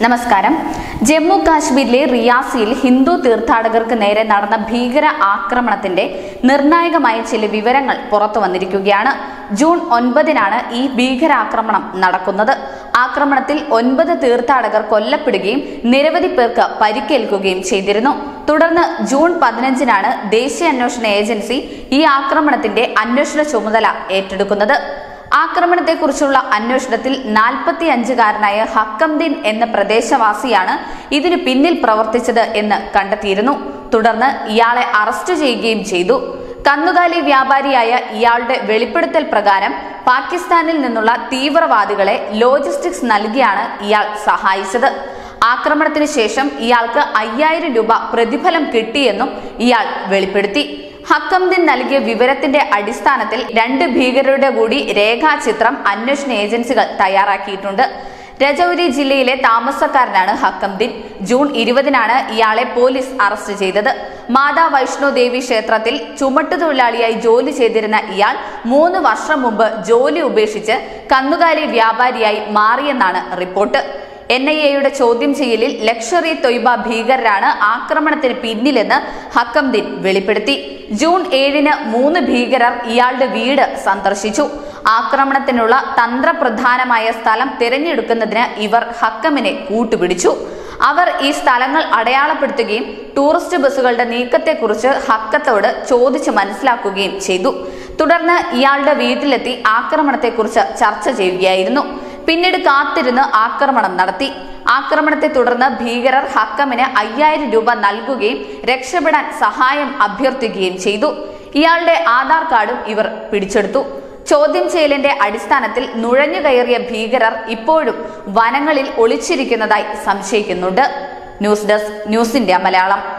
നമസ്കാരം ജമ്മു കാശ്മീരിലെ റിയാസിയിൽ ഹിന്ദു തീർത്ഥാടകർക്ക് നേരെ നടന്ന ഭീകര ആക്രമണത്തിന്റെ നിർണായകമായ ചില വിവരങ്ങൾ പുറത്തു വന്നിരിക്കുകയാണ് ജൂൺ ഒൻപതിനാണ് ഈ ഭീകരാക്രമണം നടക്കുന്നത് ആക്രമണത്തിൽ ഒൻപത് തീർത്ഥാടകർ കൊല്ലപ്പെടുകയും നിരവധി പേർക്ക് പരിക്കേൽക്കുകയും ചെയ്തിരുന്നു തുടർന്ന് ജൂൺ പതിനഞ്ചിനാണ് ദേശീയ അന്വേഷണ ഏജൻസി ഈ ആക്രമണത്തിന്റെ അന്വേഷണ ചുമതല ഏറ്റെടുക്കുന്നത് ആക്രമണത്തെക്കുറിച്ചുള്ള അന്വേഷണത്തിൽ നാൽപ്പത്തി അഞ്ചുകാരനായ ഹക്കംദീൻ എന്ന പ്രദേശവാസിയാണ് ഇതിനു പിന്നിൽ പ്രവർത്തിച്ചത് എന്ന് കണ്ടെത്തിയിരുന്നു തുടർന്ന് ഇയാളെ അറസ്റ്റ് ചെയ്യുകയും ചെയ്തു കന്നുകാലി വ്യാപാരിയായ ഇയാളുടെ വെളിപ്പെടുത്തൽ പ്രകാരം പാകിസ്ഥാനിൽ നിന്നുള്ള തീവ്രവാദികളെ ലോജിസ്റ്റിക്സ് നൽകിയാണ് ഇയാൾ സഹായിച്ചത് ആക്രമണത്തിന് ശേഷം ഇയാൾക്ക് അയ്യായിരം രൂപ പ്രതിഫലം കിട്ടിയെന്നും ഇയാൾ വെളിപ്പെടുത്തി ഹക്കംദിൻ നൽകിയ വിവരത്തിന്റെ അടിസ്ഥാനത്തിൽ രണ്ട് ഭീകരരുടെ കൂടി രേഖാചിത്രം അന്വേഷണ ഏജൻസികൾ തയ്യാറാക്കിയിട്ടുണ്ട് രജൌരി ജില്ലയിലെ താമസക്കാരനാണ് ഹക്കംദിൻ ജൂൺ ഇരുപതിനാണ് ഇയാളെ പോലീസ് അറസ്റ്റ് ചെയ്തത് മാതാ വൈഷ്ണോ ദേവി ക്ഷേത്രത്തിൽ ചുമട്ടുതൊഴിലാളിയായി ജോലി ചെയ്തിരുന്ന ഇയാൾ മൂന്ന് വർഷം മുമ്പ് ജോലി ഉപേക്ഷിച്ച് കന്നുകാലി വ്യാപാരിയായി മാറിയെന്നാണ് റിപ്പോർട്ട് എൻ ഐ എയുടെ ചോദ്യം ചെയ്യലിൽ ലക്ഷറി തൊയ്ബ ഭീകരരാണ് ആക്രമണത്തിന് പിന്നിലെന്ന് ഹക്കംദിൻ വെളിപ്പെടുത്തി ജൂൺ ഏഴിന് മൂന്ന് ഭീകരർ ഇയാളുടെ വീട് സന്ദർശിച്ചു ആക്രമണത്തിനുള്ള തന്ത്രപ്രധാനമായ സ്ഥലം തിരഞ്ഞെടുക്കുന്നതിന് ഇവർ ഹക്കമിനെ കൂട്ടുപിടിച്ചു അവർ ഈ സ്ഥലങ്ങൾ അടയാളപ്പെടുത്തുകയും ടൂറിസ്റ്റ് ബസ്സുകളുടെ നീക്കത്തെക്കുറിച്ച് ഹക്കത്തോട് ചോദിച്ചു മനസ്സിലാക്കുകയും ചെയ്തു തുടർന്ന് ഇയാളുടെ വീട്ടിലെത്തി ആക്രമണത്തെക്കുറിച്ച് ചർച്ച ചെയ്യുകയായിരുന്നു പിന്നീട് കാത്തിരുന്ന് ആക്രമണം നടത്തി ആക്രമണത്തെ തുടർന്ന് ഭീകരർ ഹക്കമിന് അയ്യായിരം രൂപ നൽകുകയും രക്ഷപ്പെടാൻ സഹായം അഭ്യർത്ഥിക്കുകയും ചെയ്തു ഇയാളുടെ ആധാർ കാർഡും ഇവർ പിടിച്ചെടുത്തു ചോദ്യം ചെയ്യലിന്റെ അടിസ്ഥാനത്തിൽ നുഴഞ്ഞു കയറിയ ഭീകരർ ഇപ്പോഴും വനങ്ങളിൽ ഒളിച്ചിരിക്കുന്നതായി സംശയിക്കുന്നുണ്ട് news desk news India Malayalam